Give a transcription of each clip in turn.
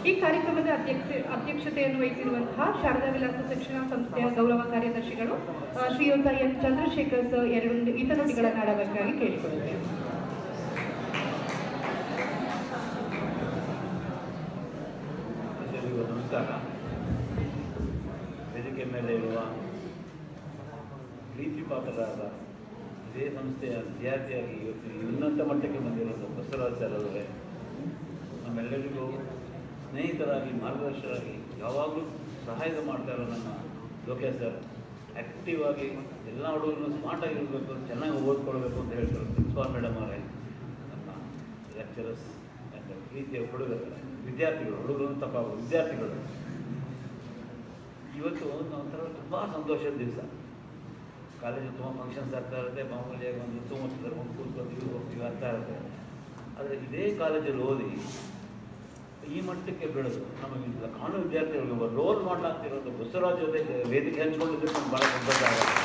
ಈ ಕಾರ್ಯಕ್ರಮದ ಅಧ್ಯಕ್ಷ ಅಧ್ಯಕ್ಷತೆಯನ್ನು ವಹಿಸಿರುವಂತಹ ಶಾರದಾ ವಿಲಾಸ ಶಿಕ್ಷಣ ಸಂಸ್ಥೆಯ ಗೌರವ ಕಾರ್ಯದರ್ಶಿಗಳು ಆ, ಶ್ರೀಯುತ ಎನ್ ಚಂದ್ರಶೇಖರ್ ಸರ್ ಎರಡು ಹಿತನುಡಿಗಳನ್ನಾಡಬೇಕಾಗಿ ಕೇಳಿಕೊಳ್ಳುತ್ತೇವೆ ಎಲ್ಲರಿಗೂ ನಮಸ್ಕಾರ ವೇದಿಕೆ ಮೇಲೆ ಇರುವ ಪ್ರೀತಿ ಪಾತ್ರರಾದ ಇದೇ ಸಂಸ್ಥೆಯ ವಿದ್ಯಾರ್ಥಿಯಾಗಿ ಇವತ್ತು ಈ ಉನ್ನತ ಮಟ್ಟಕ್ಕೆ ಬಂದಿರೋದು ಬಸವರಾಜ್ ಸರ್ ಅವರೇ ನಮ್ಮೆಲ್ಲರಿಗೂ ಸ್ನೇಹಿತರಾಗಿ ಮಾರ್ಗದರ್ಶಕರಾಗಿ ಯಾವಾಗಲೂ ಸಹಾಯ ಮಾಡ್ತಾ ಇರೋ ನಮ್ಮ ಲೋಕೇಶ್ ಸರ್ ಆ್ಯಕ್ಟಿವ್ ಆಗಿ ಎಲ್ಲ ಹುಡುಗರು ಸ್ಮಾರ್ಟ್ ಆಗಿರಬೇಕು ಚೆನ್ನಾಗಿ ಓದ್ಕೊಳ್ಬೇಕು ಅಂತ ಹೇಳ್ತಾರೆ ಪ್ರಿನ್ಸಿಪಾಲ್ ಮೇಡಮ್ ಅವರೇ ನಮ್ಮ ಲೆಕ್ಚರರ್ಸ್ ಆ್ಯಂಡ್ ಪ್ರೀತಿಯ ಹುಡುಗರು ವಿದ್ಯಾರ್ಥಿಗಳು ಹುಡುಗರು ತಪ್ಪ ವಿದ್ಯಾರ್ಥಿಗಳು ಇವತ್ತು ಒಂಥರ ತುಂಬ ಸಂತೋಷದ ದಿವಸ ಕಾಲೇಜು ತುಂಬ ಫಂಕ್ಷನ್ಸ್ ಆಗ್ತಾ ಇರುತ್ತೆ ಮಾಮೂಲಿಯಾಗಿ ಒಂದು ಸುತ್ತಮುತ್ತದಲ್ಲಿ ಒಂದು ಕೂತ್ಕೊಳ್ತೀವಿ ಹೋಗ್ತೀವಿ ಆಗ್ತಾ ಇರುತ್ತೆ ಆದರೆ ಇದೇ ಕಾಲೇಜಲ್ಲಿ ಓದಿ ಈ ಮಟ್ಟಕ್ಕೆ ಬೆಳೆದು ನಮಗೆ ಇಲ್ಲ ಕಾನೂನು ವಿದ್ಯಾರ್ಥಿಗಳಿಗೆ ಒಬ್ಬ ರೋಲ್ ಮಾಡಲಾಗ್ತಿರೋದು ಬಸವರಾಜ್ ಜೊತೆ ವೇದಿಕೆ ಹಂಚ್ಕೊಂಡಿದ್ದಕ್ಕೆ ನಮ್ಗೆ ಭಾಳ ಸಂತೋಷ ಆಗುತ್ತೆ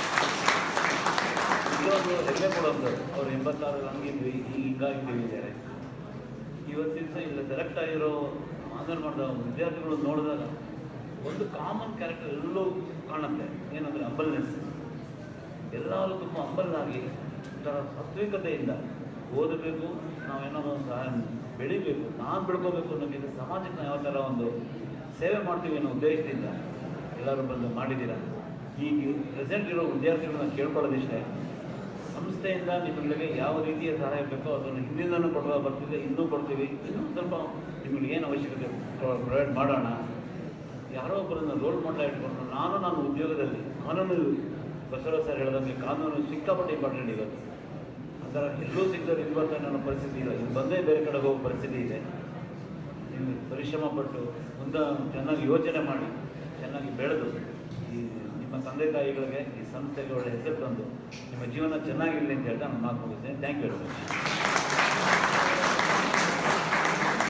ಇಲ್ಲೊಂದು ಹೆಮ್ಮೆ ಕೊಡುವಂಥದ್ದು ಅವ್ರು ಎಂಬತ್ತಾರು ಹಂಗಿದ್ವಿ ಈಗ ಹಿಂಗಾಗಿದ್ದೀವಿ ಇದ್ದಾರೆ ಇವತ್ತಿನ ದಿವಸ ಇಲ್ಲ ಸೆಲೆಕ್ಟ್ ಆಗಿರೋ ಆನ್ಸರ್ ಮಾಡಿದ ವಿದ್ಯಾರ್ಥಿಗಳು ನೋಡಿದಾಗ ಒಂದು ಕಾಮನ್ ಕ್ಯಾರೆಕ್ಟರ್ ಎಲ್ಲೂ ಕಾಣುತ್ತೆ ಏನಂದರೆ ಅಂಬಲ್ನೆಸ್ ಎಲ್ಲರೂ ತುಂಬ ಅಂಬಲ್ನಾಗಿ ಒಂಥರ ಸಾತ್ವಿಕತೆಯಿಂದ ಓದಬೇಕು ನಾವೇನೋ ಒಂದು ಸಹಾಯ ಬೆಳಿಬೇಕು ನಾನು ಬೆಳ್ಕೋಬೇಕು ಅನ್ನೋಕ್ಕಿಂತ ಸಮಾಜಕ್ಕೆ ನಾವು ಯಾವ ಥರ ಒಂದು ಸೇವೆ ಮಾಡ್ತೀವಿ ಅನ್ನೋ ಉದ್ದೇಶದಿಂದ ಎಲ್ಲರೂ ಬಂದು ಮಾಡಿದ್ದೀರಾ ಈಗ ಪ್ರೆಸೆಂಟ್ ಇರೋ ವಿದ್ಯಾರ್ಥಿಗಳನ್ನ ಕೇಳ್ಕೊಳ್ಳೋದಿಷ್ಟೇ ಸಂಸ್ಥೆಯಿಂದ ನಿಮಗೆ ಯಾವ ರೀತಿಯ ಸಹಾಯ ಬೇಕೋ ಅದನ್ನು ಹಿಂದಿನೂ ಕೊಡುವ ಬರ್ತಿದೆ ಇನ್ನೂ ಕೊಡ್ತೀವಿ ಇನ್ನೂ ಸ್ವಲ್ಪ ನಿಮಗೆ ಏನು ಅವಶ್ಯಕತೆ ಪ್ರೊವೈಡ್ ಮಾಡೋಣ ಯಾರೋ ಒಬ್ಬರನ್ನು ರೋಲ್ ಮಾಡಲ ಇಟ್ಕೊಂಡು ನಾನು ನನ್ನ ಉದ್ಯೋಗದಲ್ಲಿ ಕಾನೂನು ಬಸವರಾಜ್ ಸರ್ ಹೇಳ್ದಂಗೆ ಕಾನೂನು ಸಿಕ್ಕಾಪಟ್ಟೆ ಇಂಪಾರ್ಟೆಂಟ್ ಇವತ್ತು ಆ ಥರ ಎಲ್ಲೂ ಸಿಗದವ್ರು ಇಲ್ಲಿ ಬರ್ತಾರೆ ನನ್ನ ಪರಿಸ್ಥಿತಿ ಇಲ್ಲ ಇಲ್ಲಿ ಬಂದೇ ಬೇರೆ ಕಡೆಗೆ ಹೋಗೋ ಪರಿಸ್ಥಿತಿ ಇದೆ ನೀವು ಪರಿಶ್ರಮ ಪಟ್ಟು ಮುಂದೆ ಚೆನ್ನಾಗಿ ಯೋಚನೆ ಮಾಡಿ ಚೆನ್ನಾಗಿ ಬೆಳೆದು ಈ ನಿಮ್ಮ ತಂದೆ ತಾಯಿಗಳಿಗೆ ಈ ಸಂಸ್ಥೆಗೆ ಒಳ್ಳೆ ಹೆಸರು ತಂದು ನಿಮ್ಮ ಜೀವನ ಚೆನ್ನಾಗಿರಲಿ ಅಂತ ಹೇಳ್ತಾ ನಾನು ಮಾತು ಮುಗಿಸ್ತೇನೆ ಥ್ಯಾಂಕ್ ಯು ವೆರಿ ಮಚ್